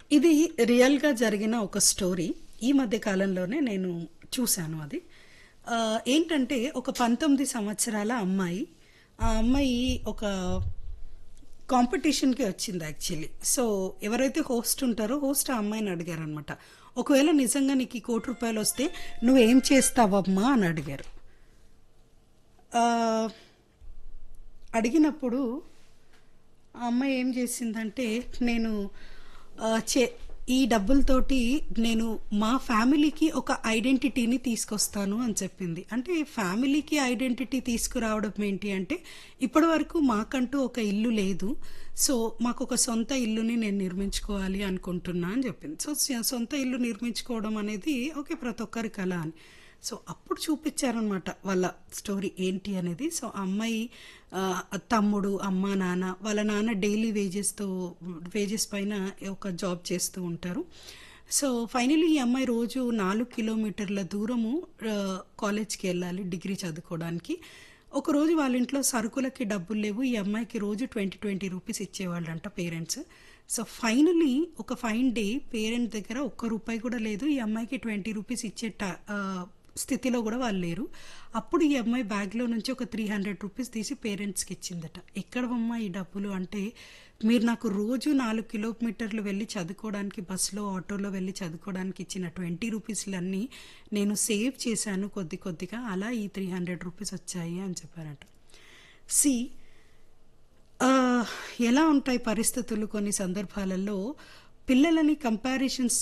ఇది రియల్‌గా జరిగిన ఒక స్టోరీ. ఈ మధ్య కాలంలోనే నేను చూసాను అది. ఆహ్, ఏంటంటే ఒక 19 సంవత్సరాల అమ్మాయి. ఆ అమ్మాయి ఒక కాంపిటీషన్‌కి వచ్చింది యాక్చువల్లీ. సో, ఎవరైతే హోస్ట్ ఉంటారో హోస్ట్ ఆ అమ్మాయిని అడిగారనమాట. "ఒకవేళ నిజంగా నీకు ఈ కోటి రూపాయలొస్తే నువ్వేం చేస్తావమ్మా?" అని అడిగారు. ఆహ్, అడిగినప్పుడు ఆ అమ్మాయి ఏం చేసిందంటే, నేను ఆహ్, చే ఈ డబ్బులతోటి నేను మా ఫ్యామిలీకి ఒక ఐడెంటిటీని తీసుకొస్తాను అని చెప్పింది. అంటే ఫ్యామిలీకి ఐడెంటిటీ తీసుకురావడం ఏంటి అంటే, ఇప్పటివరకు మాకంటూ ఒక ఇల్లు లేదు. సో, మాకొక సొంత ఇల్లుని నేను నిర్మించుకోవాలి అనుకుంటున్నా అని చెప్పింది. సో, స సొంత ఇల్లు నిర్మించుకోవడం అనేది ఓకే ప్రతి ఒక్కరి కల అని. సో, అప్పుడు చూపిచ్చారనమాట వాళ్ళ స్టోరీ ఏంటి అనేది. సో, ఆ అమ్మాయి ఆహ్, తమ్ముడు, అమ్మ, నాన్న వాళ్ళ నాన్న డైలీ వేజెస్‌తో వేజెస్ పైన ఒక జాబ్ చేస్తూ ఉంటారు. సో, ఫైనల్లీ ఈ అమ్మాయి రోజు 4 కిలోమీటర్ల దూరము ఆహ్, కాలేజ్‌కెళ్ళాలి డిగ్రీ చదువుకోవడానికి. ఒకరోజు వాళ్ళ ఇంట్లో సరుకులకి డబ్బులు లేవు. ఈ అమ్మాయికి రోజు 20, 20 రూపీస్ ఇచ్చేవాళ్ళంట పేరెంట్స్. సో, ఫైనల్లీ ఒక ఫైన్ డే పేరెంట్ దగ్గర ఒక్క రూపాయి కూడా లేదు. ఈ అమ్మాయికి 20 రూపీస్ ఇచ్చే ట ఆహ్, స్థితిలో కూడా వాళ్ళు లేరు. అప్పుడు ఈ అమ్మాయి బ్యాగ్‌లో నుంచి ఒక 300 రూపీస్ తీసి పేరెంట్స్‌కి ఇచ్చిందట. "ఎక్కడవమ్మా ఈ డబ్బులు" అంటే, "మీరు నాకు రోజు 4 కిలోమీటర్లు వెళ్లి చదువుకోవడానికి బస్‌లో, ఆటోలో వెళ్లి చదువుకోవడానికి ఇచ్చిన 20 రూపీస్‌లన్నీ నేను సేవ్ చేశాను కొద్ది కొద్దిగా. అలా ఈ 300 రూపీస్ వచ్చాయి" అని చెప్పారట. సీ ఆహ్, ఎలా ఉంటాయి పరిస్థితులు కొన్ని సందర్భాలలో పిల్లలని కంపారిజన్స్